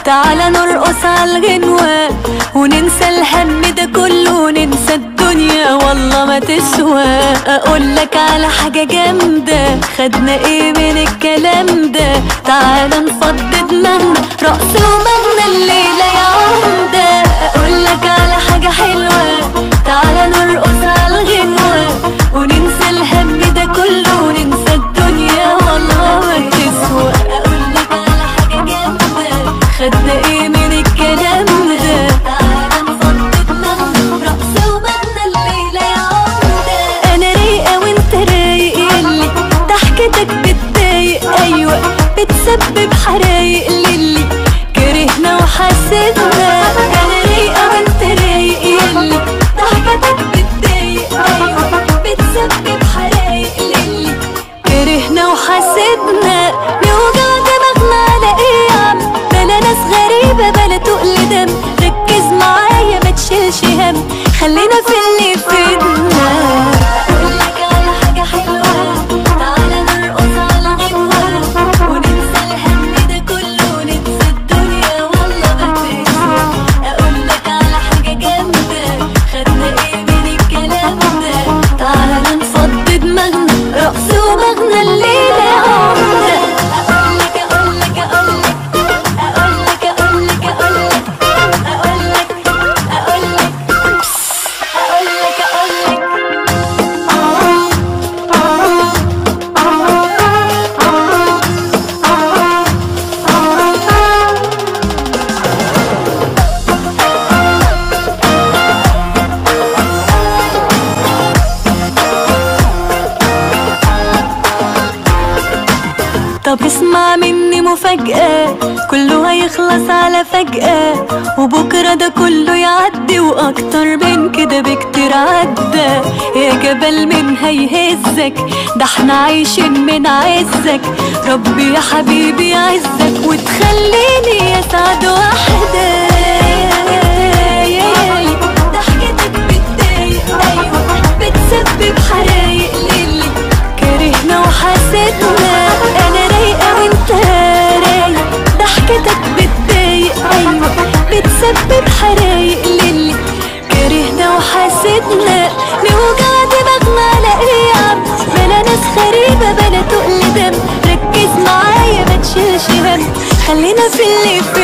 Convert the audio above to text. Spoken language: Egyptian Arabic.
تعالى نرقص عالغنوة وننسى الهم ده كله وننسى الدنيا والله ما تسوى اقولك على حاجة جامدة خدنا ايه من الكلام ده تعالى نفضي دماغنا رقص ومغنى الليلة يا عمدة اقولك على حاجة حلوة تعالى نرقص عالغنوة وننسى الهم ده كله وننسى الدنيا والله ما تسوى اقولك على حاجة جامدة خدنا ايه من الكلام ده تعالى نفضي دماغنا رقص ومغنى الليلة يا عمدة انا رايقة وانت رايق يلي ضحكتك بتضايق ايوه بتسبب حرايق للي كرهنا وحسدنا انا رايقة وانت رايق يلي ضحكتك بتضايق ايوه بتسبب حرايق للي كرهنا وحسدنا نوجع دماغنا على ايه يا عم بلا ناس غريبة بلا تقل دم ركز معايا ما تشيلش هم خلينا في اللي فينا اقولك على حاجة حلوة تعالى نرقص على غنوة وننسى الهم ده كله وننسى الدنيا والله ما تنسى اقولك على حاجة جامدة خدنا ايه من الكلام ده تعالى نفضي دماغنا رقص ومغنى الليلة يا عمدة اقولك اقولك اقولك اقولك اقولك اقولك اقولك اقولك اقولك اقولك طب اسمع مني مفاجأة كله هيخلص على فجأة وبكرة ده كله يعدي وأكتر من كده بكتير عدى يا جبل من هيهزك ده احنا عايشين من عزك ربي يا حبيبي يعزك وتخليني أسعد واحدة ضحكتك بتضايق أيوة بتسبب حرايق للي كرهنا وحسدنا انا رايقه وانت رايق ضحكتك بتضايق ايوه بتسبب حرايق للي كرهنا وحسدنا نوجع دماغنا على ايه يا عم بلا ناس غريبه بلا تقل دم ركز معايا ما تشيلش هم خلينا في اللي في